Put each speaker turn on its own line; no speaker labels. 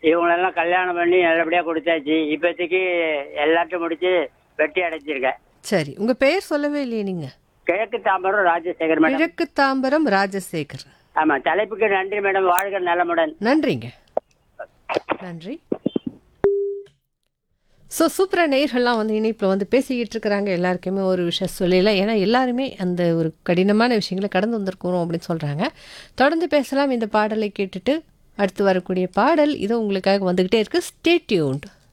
இவங்களெல்லாம் கல்யாணம் பண்ணி நல்லபடியாக கொடுத்தாச்சு இப்போதைக்கு எல்லாத்தையும் முடிச்சு வெட்டி அடைச்சிருக்கேன்
சரி உங்க பெயர் சொல்லவே இல்லையே நீங்க
கிழக்கு தாம்பரம் ராஜசேகர் மேடம்
கிழக்கு தாம்பரம் ராஜசேகர்
ஆமா தலைப்புக்கு நன்றி மேடம் வாழ்க நலமுடன்
நன்றிங்க நன்றி ஸோ சூப்பராக நேயர்கள்லாம் வந்து இணைப்பில் வந்து பேசிக்கிட்டு இருக்கிறாங்க எல்லாருக்குமே ஒரு விஷயம் சொல்லல ஏன்னா எல்லாருமே அந்த ஒரு கடினமான விஷயங்களை கடந்து வந்திருக்கிறோம் அப்படின்னு சொல்கிறாங்க தொடர்ந்து பேசலாம் இந்த பாடலை கேட்டுட்டு அடுத்து வரக்கூடிய பாடல் இது உங்களுக்காக வந்துக்கிட்டே இருக்கு ஸ்டே டியூன்ட்